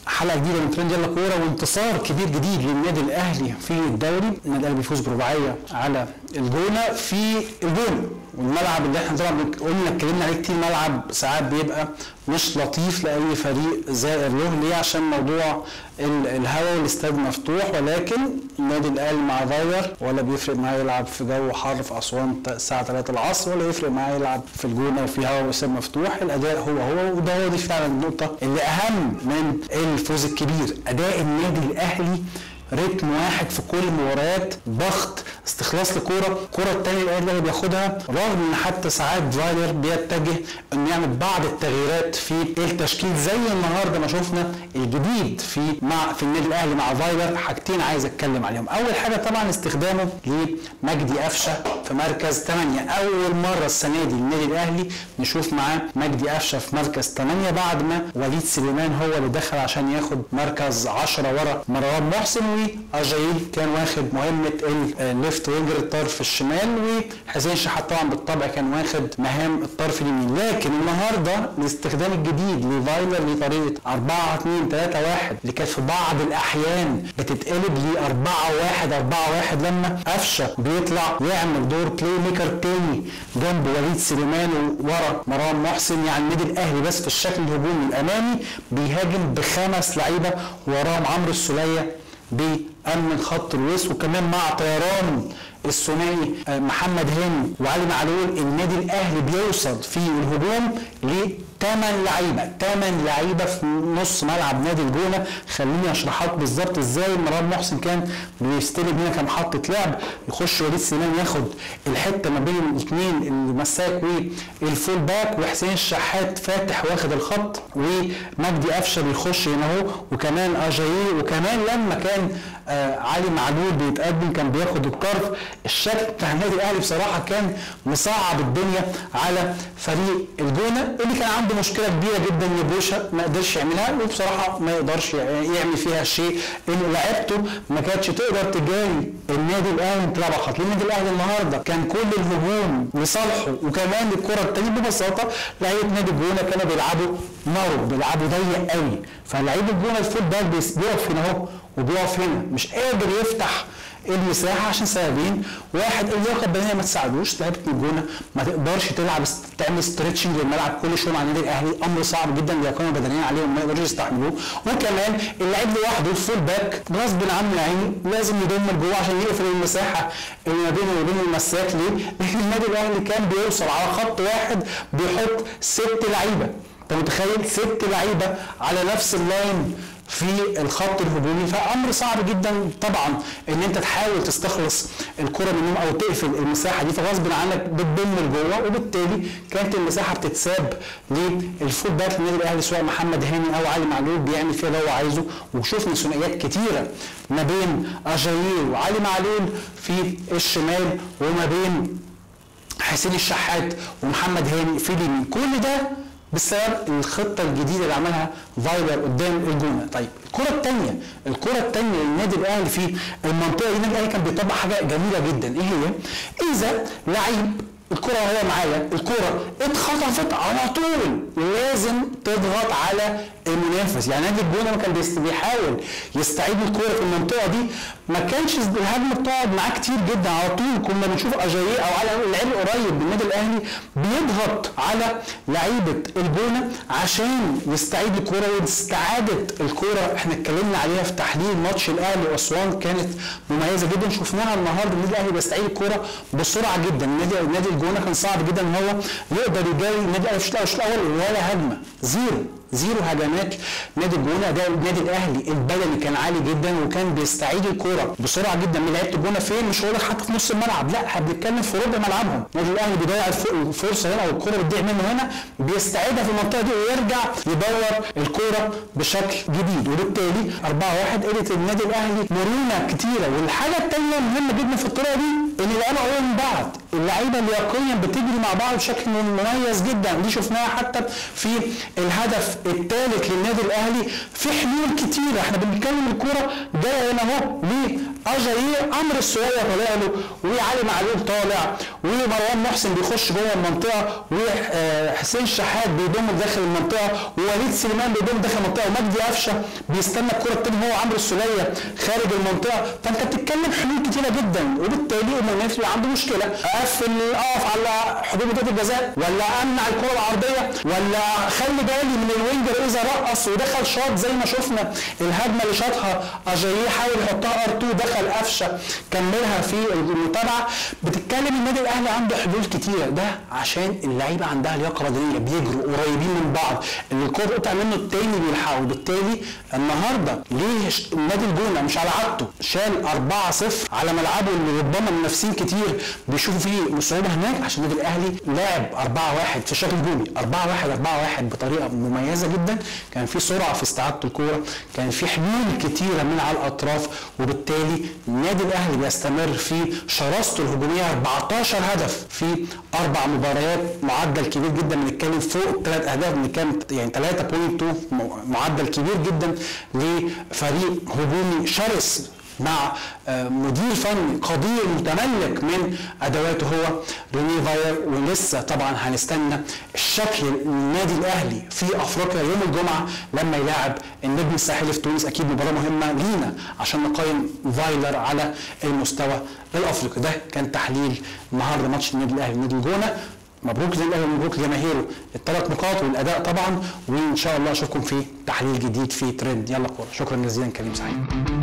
حلقه جديده من ترند يلا كوره وانتصار كبير جديد للنادي الاهلي في الدوري، النادي الاهلي بيفوز برباعيه على الجونه في الجونه والملعب اللي احنا طبعا قلنا اتكلمنا عليه كتير ملعب ساعات بيبقى مش لطيف لاي فريق زائر له ليه عشان موضوع الهواء والاستاد مفتوح ولكن النادي الاهلي مع فاير ولا بيفرق معاه يلعب في جو حر في اسوان الساعه 3 العصر ولا يفرق معاه يلعب في الجونه وفي هواء واستاد مفتوح الاداء هو هو وده هو دي فعلا النقطه اللي اهم من الفوز الكبير اداء النادي الاهلي رتم واحد في كل المباريات ضغط استخلاص لكوره الكوره الثانيه الاهلي اللي بياخدها رغم ان حتى ساعات فايلر بيتجه انه يعمل بعض التغييرات في التشكيل زي النهارده ما شفنا الجديد في مع في النادي الاهلي مع فايلر حاجتين عايز اتكلم عليهم اول حاجه طبعا استخدامه لمجدي قفشه في مركز 8 اول مره السنه دي النادي الاهلي نشوف معاه مجدي قفشه في مركز 8 بعد ما وليد سليمان هو اللي دخل عشان ياخد مركز 10 ورا مروان محسن واجايل كان واخد مهمه الليفت وينجر الطرف الشمال وحسين شحات طبعا بالطبع كان واخد مهام الطرف اليمين لكن النهارده الاستخدام الجديد لفايلر لطريقه 4 2 3 1 اللي كانت في بعض الاحيان بتتقلب ل 4 1 4 1 لما قفشه بيطلع يعمل دور بلاي ميكر تاني جنب وليد سليمان ورا مروان محسن يعني النادي الاهلي بس في الشكل الهجومي الامامي بيهاجم بخمس لعيبه وراهم عمرو السوليه بأمن خط الوسط وكمان مع طيران الثنائي محمد هاني وعلي معلول النادي الاهلي بيوصل في الهجوم لثمان لعيبه ثمان لعيبه في نص ملعب نادي الجونه خليني اشرح لك بالظبط ازاي مروان محسن كان بيستلم هنا كمحطه لعب يخش وليد سليمان ياخد الحته ما بين الاثنين المساك والفول باك وحسين الشحات فاتح واخد الخط ومجدي قفشه بيخش هنا اهو وكمان اجاييه وكمان لما كان آه علي معلول بيتقدم كان بياخد الطرف الشكل بتاع النادي الاهلي بصراحه كان مصعب الدنيا على فريق الجونه اللي كان عنده مشكله كبيره جدا ان بوشا ما قدرش يعملها وبصراحه ما يقدرش يعمل فيها شيء ان لعيبته ما كانتش تقدر تجاري النادي الاهلي من تلعب خط النادي الاهلي النهارده كان كل الهجوم لصالحه وكمان الكره الثانيه ببساطه لعيبه نادي الجونه كانوا بيلعبوا نارو بيلعبوا ضيق قوي فلعيب الجونه الفوت باك بيقف هنا اهو وبيقف هنا مش قادر يفتح المساحه عشان سببين واحد اللياقه البدنيه ما تساعدوش لعيبه الجونه ما تقدرش تلعب تعمل ستريتشنج للملعب كل شويه مع النادي الاهلي امر صعب جدا اللياقه البدنيه عليهم ما يقدروش يستحملوه وكمان اللعيب لوحده الفول باك غصب عنه يا عيني لازم يضم لجوه عشان يقفل المساحه اللي ما بينه وبين المساك ليه؟ لان النادي الاهلي كان بيوصل على خط واحد بيحط ست لعيبه انت متخيل ست لعيبه على نفس اللاين في الخط الهجومي فامر صعب جدا طبعا ان انت تحاول تستخلص الكره منهم او تقفل المساحه دي فغصب عنك بتضم لجوه وبالتالي كانت المساحه بتتساب للفول باك للنادي الاهلي سواء محمد هاني او علي معلول بيعمل فيها اللي هو عايزه وشفنا ثنائيات كتيره ما بين اجاييه وعلي معلول في الشمال وما بين حسين الشحات ومحمد هاني في اليمين كل ده بسبب الخطه الجديده اللي عملها فايلر قدام الجونه طيب الكره الثانيه الكره الثانيه للنادي الاهلي في المنطقه دي النادي الاهلي كان بيطبق حاجه جميله جدا ايه هي اذا لعيب الكرة وهو معايا الكرة اتخطفت على طول لازم تضغط على المنافس يعني نادي الجونه ما كان بيحاول يستعيد الكرة في المنطقة دي ما كانش الهجمة بتقعد معاه كتير جدا على طول كنا بنشوف اجاييه او على اللعيب القريب من النادي الاهلي بيضغط على لعيبة الجونه عشان يستعيد الكرة واستعادة الكرة احنا اتكلمنا عليها في تحليل ماتش الاهلي واسوان كانت مميزة جدا شفناها النهارده النادي الاهلي بيستعيد الكرة بسرعة جدا النادي النادي الجونه كان صعب جدا ان هو يقدر يجاري النادي الاهلي في الشوط الاول ولا هجمه زيرو زيرو هجمات نادي الجونه ده النادي الاهلي البدني كان عالي جدا وكان بيستعيد الكوره بسرعه جدا من لعيبه الجونه فين مش هقول لك حتى في نص الملعب لا احنا بنتكلم في ربع ملعبهم النادي الاهلي بيضيع الفرصه هنا او الكوره بتضيع منه هنا بيستعيدها في المنطقه دي ويرجع يدور الكوره بشكل جديد وبالتالي 4 1 قدرت النادي الاهلي مرونه كتيره والحاجه الثانيه المهمه جدا في الطريقه دي ان اللعيبه قريبه من بعض اللعيبه لياقيا بتجري مع بعض بشكل مميز جدا دي شفناها حتى في الهدف الثالث للنادي الاهلي في حلول كتيره احنا بنتكلم الكوره جايه هنا اهو اجاييه عمرو السوليه طالع له وعلي معلول طالع ومروان محسن بيخش جوه المنطقه وحسين شحات بيضم داخل المنطقه ووليد سليمان بيضم داخل المنطقه ومجدي قفشه بيستنى الكره التاني هو عمرو السوليه خارج المنطقه فانت بتتكلم حلول كتيره جدا وبالتالي المنافس عنده مشكله اقفل اقف على حدود منطقه الجزاء ولا امنع الكره العرضيه ولا خلي بالي من الوينجر اذا رقص ودخل شاط زي ما شفنا الهجمه اللي شاطها اجاييه حاول يحطها ار 2 دخل قفشه كملها في المتابعه بتتكلم النادي الاهلي عنده حلول كتيره ده عشان اللعيبه عندها لياقه بدنيه بيجروا قريبين من بعض اللي الكوره تقطع منه التاني بيلحقه وبالتالي النهارده ليه ش- نادي الجونه مش على عادته شال 4-0 على ملعبه اللي ربما المنافسين كتير بيشوفوا فيه صعوبه هناك عشان النادي الاهلي لعب 4-1 في شكل هجومي 4-1 4-1 بطريقه مميزه جدا كان في سرعه في استعاده الكوره كان في حلول كتيره من على الاطراف وبالتالي النادي الاهلي بيستمر في شراسته الهجوميه 14 هدف في اربع مباريات معدل كبير جدا بنتكلم فوق الثلاث اهداف بنتكلم يعني 3.2 م- معدل كبير جدا لفريق هجومي شرس مع آه، مدير فني قدير متملك من ادواته هو ريني فاير ولسه طبعا هنستنى الشكل النادي الاهلي في افريقيا يوم الجمعه لما يلاعب النجم الساحلي في تونس اكيد مباراه مهمه لينا عشان نقيم فايلر على المستوى الافريقي ده كان تحليل النهارده ماتش النادي الاهلي ونادي الجونه مبروك للنادي الاهلي ومبروك لجماهيره الثلاث نقاط والاداء طبعا وان شاء الله اشوفكم في تحليل جديد في ترند يلا كوره شكرا جزيلا كريم سعيد